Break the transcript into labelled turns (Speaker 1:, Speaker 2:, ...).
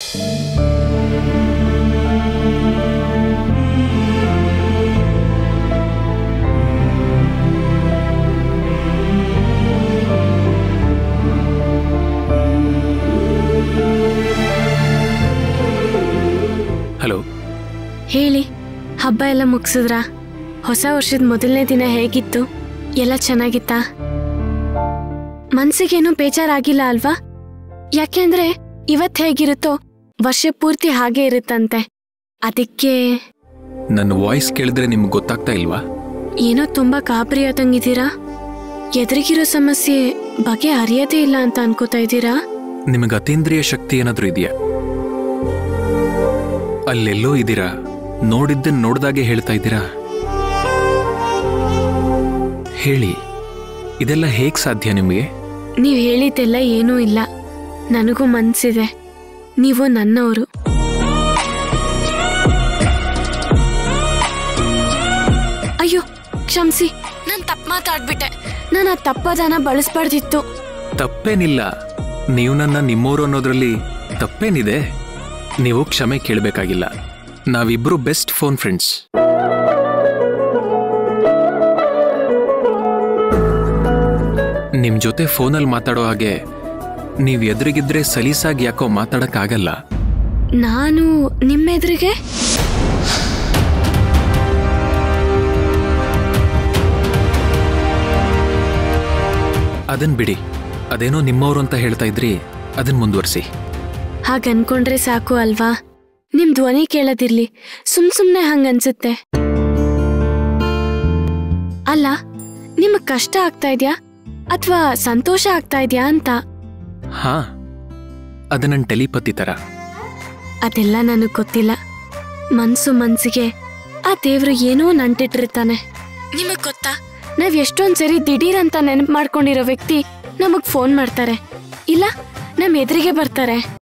Speaker 1: hello
Speaker 2: ಹೇಳಿ ಹಬ್ಬ ಎಲ್ಲ ಮುಗಿಸಿದ್ರಾ ಹೊಸ ವರ್ಷದ ಮೊದಲನೇ ದಿನ ಹೇಗಿತ್ತು ಎಲ್ಲ ಚೆನ್ನಾಗಿತ್ತಾ ಮನ್ಸಿಗೇನು ಬೇಜಾರಾಗಿಲ್ಲ ಅಲ್ವಾ ಯಾಕೆಂದ್ರೆ ಇವತ್ ಹೇಗಿರುತ್ತೋ ವರ್ಷ ಪೂರ್ತಿ ಹಾಗೆ ಇರುತ್ತಂತೆ ಅದಕ್ಕೆ
Speaker 1: ನನ್ನ ವಾಯ್ಸ್ ಕೇಳಿದ್ರೆ ನಿಮ್ಗೆ ಗೊತ್ತಾಗ್ತಾ ಇಲ್ವಾ
Speaker 2: ಏನೋ ತುಂಬಾ ಗಾಬರಿ ಆದಂಗಿದ್ದೀರಾ ಎದುರಿಗಿರೋ ಸಮಸ್ಯೆ ಬಗೆ ಅರಿಯದೇ ಇಲ್ಲ ಅಂತ ಅನ್ಕೋತಾ ಇದ್ದೀರಾ
Speaker 1: ನಿಮಗೆ ಅತೀಂದ್ರಿಯ ಶಕ್ತಿ ಏನಾದ್ರೂ ಇದೆಯಾ ಅಲ್ಲೆಲ್ಲೋ ಇದ್ದೀರಾ ನೋಡಿದ್ದನ್ ನೋಡ್ದಾಗೆ ಹೇಳ್ತಾ ಇದ್ದೀರಾ ಹೇಳಿ ಇದೆಲ್ಲ ಹೇಗ್ ಸಾಧ್ಯ ನಿಮಗೆ
Speaker 2: ನೀವ್ ಹೇಳಿದ್ದೆಲ್ಲ ಏನೂ ಇಲ್ಲ ನನಗೂ ಮನ್ಸಿದೆ ನೀವು ನನ್ನವರು ಅಯ್ಯೋ ಕ್ಷಮಿಸಿ ನಾನ್ ತಪ್ಪು ಮಾತಾಡ್ಬಿಟ್ಟೆ ನಾನು ಆ ತಪ್ಪದನ ಬಳಸ್ಬಾರ್ದಿತ್ತು
Speaker 1: ತಪ್ಪೇನಿಲ್ಲ ನೀವು ನನ್ನ ನಿಮ್ಮೋರು ಅನ್ನೋದ್ರಲ್ಲಿ ತಪ್ಪೇನಿದೆ ನೀವು ಕ್ಷಮೆ ಕೇಳಬೇಕಾಗಿಲ್ಲ ನಾವಿಬ್ರು ಬೆಸ್ಟ್ ಫೋನ್ ಫ್ರೆಂಡ್ಸ್ ನಿಮ್ ಜೊತೆ ಫೋನಲ್ಲಿ ಮಾತಾಡೋ ಹಾಗೆ ನೀವ್ ಎದುರಿಗಿದ್ರೆ ಸಲೀಸಾಗಿ ಯಾಕೋ ಮಾತಾಡಕ್ಕಾಗಲ್ಲ
Speaker 2: ನಾನು ನಿಮ್ಮೆದುರಿಗೆ
Speaker 1: ಅದನ್ ಬಿಡಿ ಅದೇನೋ ನಿಮ್ಮವ್ರು ಅಂತ ಹೇಳ್ತಾ ಇದ್ರಿ ಅದನ್ ಮುಂದುವರಿಸಿ
Speaker 2: ಹಾಗನ್ಕೊಂಡ್ರೆ ಸಾಕು ಅಲ್ವಾ ನಿಮ್ ಧ್ವನಿ ಕೇಳದಿರ್ಲಿ ಸುಮ್ ಸುಮ್ನೆ ಹಂಗನ್ಸುತ್ತೆ ಅಲ್ಲ ನಿಮಗ್ ಕಷ್ಟ ಆಗ್ತಾ ಇದ್ಯಾ ಅಥವಾ ಸಂತೋಷ ಆಗ್ತಾ ಇದ್ಯಾ ಅಂತ
Speaker 1: ಹಾ ಅದು ನನ್ನ ಟೆಲಿಪತಿ ತರ
Speaker 2: ಅದೆಲ್ಲ ನನಗ್ ಗೊತ್ತಿಲ್ಲ ಮನ್ಸು ಮನ್ಸಿಗೆ ಆ ದೇವ್ರು ಏನೋ ನಂಟಿಟ್ಟಿರ್ತಾನೆ ನಿಮಗ್ ಗೊತ್ತಾ ನಾವ್ ಎಷ್ಟೊಂದ್ ಸರಿ ದಿಢೀರ್ ಅಂತ ನೆನಪು ಮಾಡ್ಕೊಂಡಿರೋ ವ್ಯಕ್ತಿ ನಮಗ್ ಫೋನ್ ಮಾಡ್ತಾರೆ ಇಲ್ಲ ನಮ್ ಎದುರಿಗೆ ಬರ್ತಾರೆ